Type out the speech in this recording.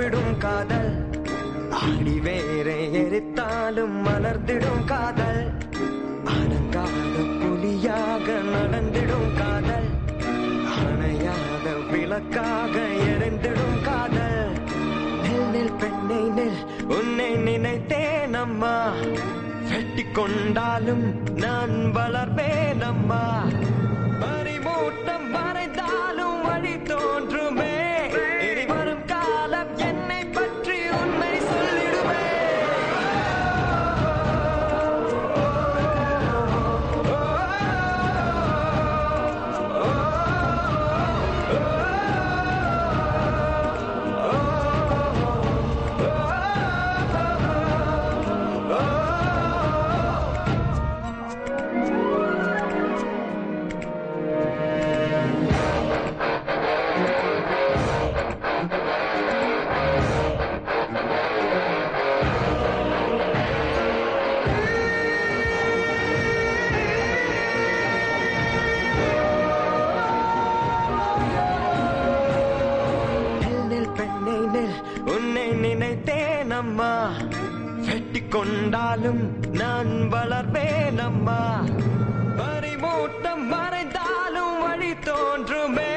கும்பிடும் காதல் ஆடி வேறே எரித்தாலும் மலர்ந்திடும் காதல் அடங்காத புலியாக நடந்திடும் காதல் அணையாத விளக்காக எரிந்திடும் காதல் நெல் நெல் பெண்ணை நெல் உன்னை நினைத்தேன் அம்மா வெட்டி கொண்டாலும் நான் வளர்வேன் அம்மா பறிமூட்டம் வரைந்தாலும் வழி தோன்றுமே இனி வரும் காலம் என்னை பற்றி உண்மை சொல்லிடுமே நெல் நெல் பெண்ணை நெல் உன்னை நினைத்தேன் அம்மா வெட்டி கொண்டாலும் நான் வளர்வேன் அம்மா பறிமூட்டம் மறைந்தாலும் வழி தோன்றுமே